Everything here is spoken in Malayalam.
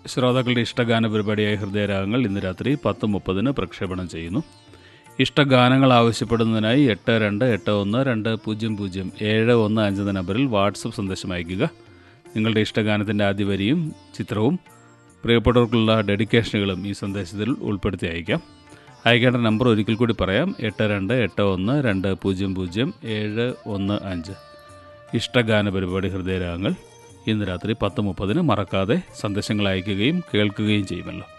ശ്രോതാക്കളുടെ ഇഷ്ടഗാന പരിപാടിയായ ഹൃദയരാഗങ്ങൾ ഇന്ന് രാത്രി പത്ത് മുപ്പതിന് പ്രക്ഷേപണം ചെയ്യുന്നു ഇഷ്ടഗാനങ്ങൾ ആവശ്യപ്പെടുന്നതിനായി എട്ട് രണ്ട് എട്ട് ഒന്ന് രണ്ട് പൂജ്യം പൂജ്യം ഏഴ് ഒന്ന് അഞ്ച് എന്ന നമ്പറിൽ വാട്സപ്പ് സന്ദേശം അയയ്ക്കുക നിങ്ങളുടെ ഇഷ്ടഗാനത്തിൻ്റെ ആദ്യ വരിയും ചിത്രവും പ്രിയപ്പെട്ടവർക്കുള്ള ഡെഡിക്കേഷനുകളും ഈ സന്ദേശത്തിൽ ഉൾപ്പെടുത്തി അയക്കാം അയക്കേണ്ട നമ്പർ ഒരിക്കൽ കൂടി പറയാം എട്ട് രണ്ട് എട്ട് ഒന്ന് രണ്ട് പൂജ്യം പൂജ്യം ഏഴ് ഒന്ന് അഞ്ച് ഇഷ്ടഗാന പരിപാടി ഹൃദയരാഗങ്ങൾ ഇന്ന് രാത്രി പത്ത് മുപ്പതിന് മറക്കാതെ സന്ദേശങ്ങൾ അയക്കുകയും കേൾക്കുകയും ചെയ്യുമല്ലോ